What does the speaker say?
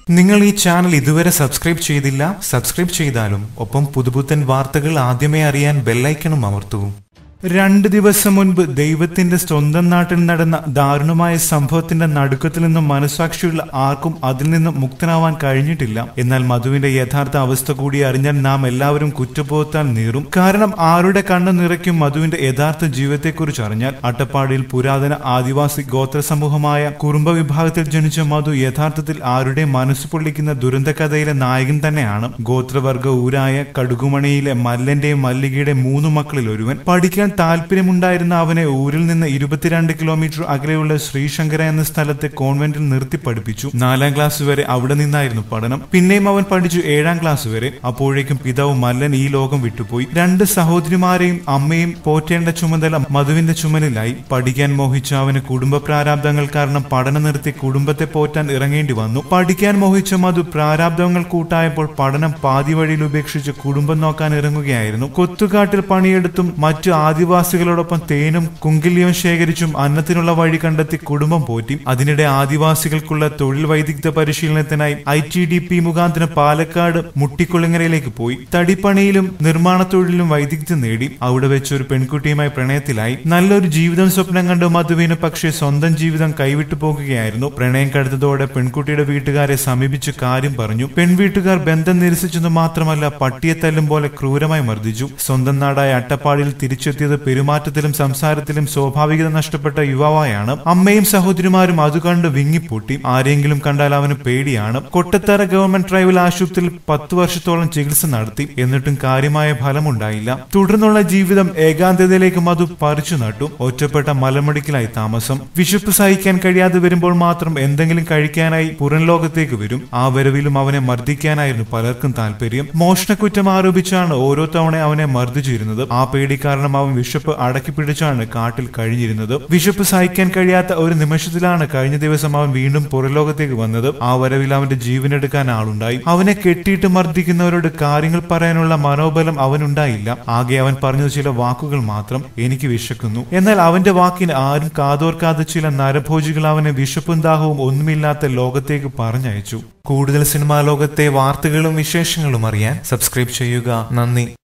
നിങ്ങൾ ഈ ചാനൽ ഇതുവരെ സബ്സ്ക്രൈബ് ചെയ്തില്ല സബ്സ്ക്രൈബ് ചെയ്താലും ഒപ്പം പുതുപുത്തൻ വാർത്തകൾ ആദ്യമേ അറിയാൻ ബെല്ലൈക്കണും അമർത്തൂ രണ്ട് ദിവസം മുൻപ് ദൈവത്തിന്റെ സ്വന്തം നാട്ടിൽ നടന്ന ദാരുണമായ സംഭവത്തിന്റെ നടുക്കത്തിൽ നിന്നും മനസാക്ഷിയുള്ള ആർക്കും അതിൽ നിന്നും മുക്തനാവാൻ കഴിഞ്ഞിട്ടില്ല എന്നാൽ മധുവിന്റെ യഥാർത്ഥ അവസ്ഥ കൂടി അറിഞ്ഞാൽ നാം എല്ലാവരും കുറ്റബോധത്താൽ നീറും കാരണം ആരുടെ കണ്ണ് നിറയ്ക്കും മധുവിന്റെ യഥാർത്ഥ ജീവിതത്തെക്കുറിച്ച് അറിഞ്ഞാൽ അട്ടപ്പാടിയിൽ പുരാതന ആദിവാസി ഗോത്ര സമൂഹമായ കുറുമ്പ വിഭാഗത്തിൽ ജനിച്ച മധു യഥാർത്ഥത്തിൽ ആരുടെ മനസ്സ് പൊള്ളിക്കുന്ന ദുരന്തകഥയിലെ നായകൻ തന്നെയാണ് ഗോത്രവർഗ ഊരായ കടുകുമണിയിലെ മല്ലന്റെയും മല്ലികയുടെ മൂന്ന് മക്കളിൽ ഒരുവൻ പഠിക്കാൻ താല്പര്യമുണ്ടായിരുന്ന അവനെ ഊരിൽ നിന്ന് ഇരുപത്തിരണ്ട് കിലോമീറ്റർ അകലെയുള്ള ശ്രീശങ്കര എന്ന സ്ഥലത്തെ കോൺവെന്റിൽ നിർത്തി പഠിപ്പിച്ചു നാലാം ക്ലാസ് വരെ അവിടെ നിന്നായിരുന്നു പഠനം പിന്നെയും അവൻ പഠിച്ചു ഏഴാം ക്ലാസ് വരെ അപ്പോഴേക്കും പിതാവ് മല്ലൻ ഈ ലോകം വിട്ടുപോയി രണ്ട് സഹോദരിമാരെയും അമ്മയും പോറ്റേണ്ട ചുമതല മധുവിന്റെ ചുമലിലായി പഠിക്കാൻ മോഹിച്ച അവന് കുടുംബ പ്രാരാബ്ദങ്ങൾ കാരണം പഠനം നിർത്തി കുടുംബത്തെ പോറ്റാൻ ഇറങ്ങേണ്ടി വന്നു പഠിക്കാൻ മോഹിച്ച മധു പ്രാരാബ്ദങ്ങൾ കൂട്ടായപ്പോൾ പഠനം പാതി വഴിയിൽ ഉപേക്ഷിച്ച് കുടുംബം നോക്കാൻ ഇറങ്ങുകയായിരുന്നു കൊത്തുകാട്ടിൽ പണിയെടുത്തും മറ്റു ആദിവാസികളോടൊപ്പം തേനും കുങ്കില്യവും ശേഖരിച്ചും അന്നത്തിനുള്ള വഴി കണ്ടെത്തി കുടുംബം പോറ്റി അതിനിടെ ആദിവാസികൾക്കുള്ള തൊഴിൽ വൈദഗ്ധ്യ പരിശീലനത്തിനായി ഐ ടി ഡി പി മുഖാന്തരം പാലക്കാട് മുട്ടിക്കുളങ്ങരയിലേക്ക് പോയി തടിപ്പണിയിലും നിർമ്മാണ തൊഴിലിലും വൈദഗ്ധ്യം നേടി അവിടെ വെച്ച് ഒരു പെൺകുട്ടിയുമായി പ്രണയത്തിലായി നല്ലൊരു ജീവിതം സ്വപ്നം കണ്ടു മധുവിന് പക്ഷേ സ്വന്തം ജീവിതം കൈവിട്ടു പോകുകയായിരുന്നു പ്രണയം കടുത്തതോടെ പെൺകുട്ടിയുടെ വീട്ടുകാരെ സമീപിച്ച് കാര്യം പറഞ്ഞു പെൺവീട്ടുകാർ ബന്ധം നിരസിച്ചെന്ന് മാത്രമല്ല പട്ടിയെ തല്ലും പോലെ ക്രൂരമായി മർദ്ദിച്ചു സ്വന്തം നാടായ അട്ടപ്പാടിയിൽ തിരിച്ചെത്തിയത് പെരുമാറ്റത്തിലും സംസാരത്തിലും സ്വാഭാവികത നഷ്ടപ്പെട്ട യുവാവായാണ് അമ്മയും സഹോദരിമാരും അത് കണ്ട് വിങ്ങിപ്പൊട്ടി ആരെങ്കിലും കണ്ടാൽ അവന് പേടിയാണ് കൊട്ടത്തറ ഗവൺമെന്റ് ട്രൈബൽ ആശുപത്രിയിൽ പത്തു വർഷത്തോളം ചികിത്സ നടത്തി എന്നിട്ടും കാര്യമായ ഫലമുണ്ടായില്ല തുടർന്നുള്ള ജീവിതം ഏകാന്തതയിലേക്ക് മധു പറിച്ചു നട്ടു ഒറ്റപ്പെട്ട മലമുടിക്കലായി താമസം വിശപ്പ് സഹിക്കാൻ കഴിയാതെ വരുമ്പോൾ മാത്രം എന്തെങ്കിലും കഴിക്കാനായി പുറം ലോകത്തേക്ക് വരും ആ വരവിലും അവനെ മർദ്ദിക്കാനായിരുന്നു പലർക്കും താല്പര്യം മോഷണക്കുറ്റം ആരോപിച്ചാണ് ഓരോ തവണ അവനെ മർദ്ദിച്ചിരുന്നത് ആ പേടി കാരണം അവൻ വിശപ്പ് അടക്കി പിടിച്ചാണ് കാട്ടിൽ കഴിഞ്ഞിരുന്നത് വിശപ്പ് സഹിക്കാൻ കഴിയാത്ത ഒരു നിമിഷത്തിലാണ് കഴിഞ്ഞ ദിവസം അവൻ വീണ്ടും പുറലോകത്തേക്ക് വന്നത് ആ വരവിൽ അവന്റെ ജീവനെടുക്കാൻ ആളുണ്ടായി അവനെ കെട്ടിയിട്ട് മർദ്ദിക്കുന്നവരോട് കാര്യങ്ങൾ പറയാനുള്ള മനോബലം അവനുണ്ടായില്ല ആകെ അവൻ പറഞ്ഞത് ചില വാക്കുകൾ മാത്രം എനിക്ക് വിശക്കുന്നു എന്നാൽ അവന്റെ വാക്കിന് ആരും കാതോർക്കാതെ ചില നരഭോജികൾ അവനെ വിശപ്പും ദാഹവും ഒന്നുമില്ലാത്ത ലോകത്തേക്ക് പറഞ്ഞയച്ചു കൂടുതൽ സിനിമാ ലോകത്തെ വാർത്തകളും വിശേഷങ്ങളും അറിയാൻ സബ്സ്ക്രൈബ് ചെയ്യുക നന്ദി